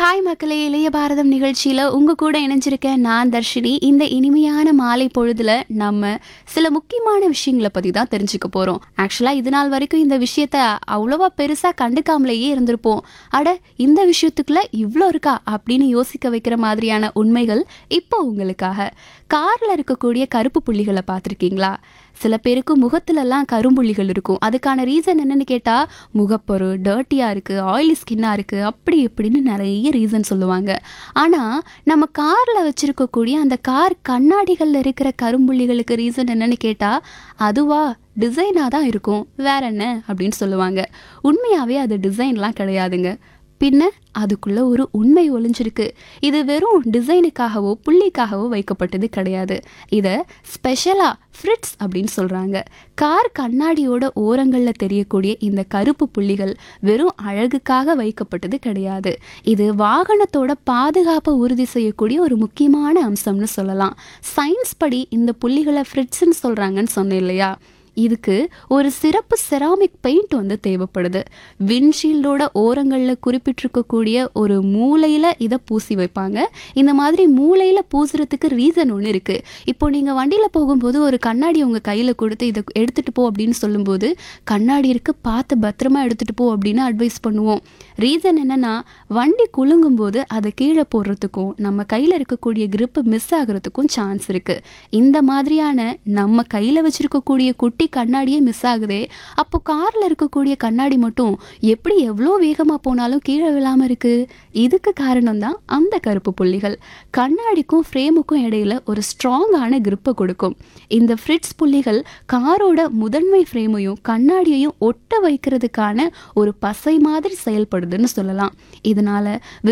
hi மக்களே இளைய பாரதம் நிகழ்ச்சியில் உங்கள் கூட இணைஞ்சிருக்கேன் நான் தர்ஷினி இந்த இனிமையான மாலை பொழுதுல நம்ம சில முக்கியமான விஷயங்களை பற்றி தான் தெரிஞ்சுக்க போகிறோம் ஆக்சுவலாக இது நாள் வரைக்கும் இந்த விஷயத்த அவ்வளோவா பெருசாக கண்டுக்காமலேயே இருந்திருப்போம் அட இந்த விஷயத்துக்குள்ள இவ்வளோ இருக்கா அப்படின்னு யோசிக்க வைக்கிற மாதிரியான உண்மைகள் இப்போ உங்களுக்காக காரில் இருக்கக்கூடிய கருப்பு புள்ளிகளை பார்த்துருக்கீங்களா சில பேருக்கு முகத்துலலாம் கரும்புள்ளிகள் இருக்கும் அதுக்கான ரீசன் என்னன்னு கேட்டால் முகப்பொரு டர்ட்டியாக இருக்குது ஆயிலி ஸ்கின்னாக இருக்குது அப்படி இப்படின்னு நிறைய ரீசன் சொல்லுவாங்க ஆனால் நம்ம காரில் வச்சுருக்கக்கூடிய அந்த கார் கண்ணாடிகளில் இருக்கிற கரும்புள்ளிகளுக்கு ரீசன் என்னன்னு கேட்டால் அதுவா டிசைனாக தான் இருக்கும் வேற என்ன அப்படின்னு சொல்லுவாங்க உண்மையாகவே அது டிசைன்லாம் கிடையாதுங்க பின்ன அதுக்குள்ள ஒரு உண்மை ஒளிஞ்சிருக்கு இது வெறும் டிசைனுக்காகவோ புள்ளிக்காகவோ வைக்கப்பட்டது கிடையாது இதை ஸ்பெஷலாக ஃப்ரிட்ஸ் அப்படின்னு சொல்கிறாங்க கார் கண்ணாடியோட ஓரங்களில் தெரியக்கூடிய இந்த கருப்பு புள்ளிகள் வெறும் அழகுக்காக வைக்கப்பட்டது கிடையாது இது வாகனத்தோட பாதுகாப்பை உறுதி செய்யக்கூடிய ஒரு முக்கியமான அம்சம்னு சொல்லலாம் சயின்ஸ் படி இந்த புள்ளிகளை ஃப்ரிட்ஸ்ன்னு சொல்கிறாங்கன்னு சொன்னேன் இல்லையா இதுக்கு ஒரு சிறப்பு செராமிக் பெயிண்ட் வந்து தேவைப்படுது விண்ட்ஷீல்டோட ஓரங்களில் குறிப்பிட்டிருக்கக்கூடிய ஒரு மூலையில் இதை பூசி வைப்பாங்க இந்த மாதிரி மூலையில் பூசுறதுக்கு ரீசன் ஒன்று இருக்குது இப்போ நீங்கள் வண்டியில் போகும்போது ஒரு கண்ணாடி உங்கள் கையில் கொடுத்து இதை எடுத்துகிட்டு போ அப்படின்னு சொல்லும்போது கண்ணாடி இருக்கு பார்த்து பத்திரமா எடுத்துகிட்டு போ அப்படின்னு அட்வைஸ் பண்ணுவோம் ரீசன் என்னென்னா வண்டி குலுங்கும் போது அதை கீழே போடுறதுக்கும் நம்ம கையில் இருக்கக்கூடிய grip மிஸ் ஆகிறதுக்கும் சான்ஸ் இருக்குது இந்த மாதிரியான நம்ம கையில் வச்சுருக்கக்கூடிய குட்டி கண்ணாடியே மிஸ் ஆகுதே அப்போ காரில் இருக்கக்கூடிய கண்ணாடி மட்டும் எப்படி எவ்வளோ வேகமாக போனாலும் கீழே விழாமல் இருக்குது இதுக்கு காரணம் தான் அந்த கருப்பு புள்ளிகள் கண்ணாடிக்கும் ஃப்ரேமுக்கும் இடையில ஒரு ஸ்ட்ராங்கான grip-அ கொடுக்கும் இந்த ஃப்ரிட்ஸ் புள்ளிகள் காரோட முதன்மை ஃப்ரேமையும் கண்ணாடியையும் ஒட்ட வைக்கிறதுக்கான ஒரு பசை மாதிரி செயல்படுதுன்னு சொல்லலாம் இதனால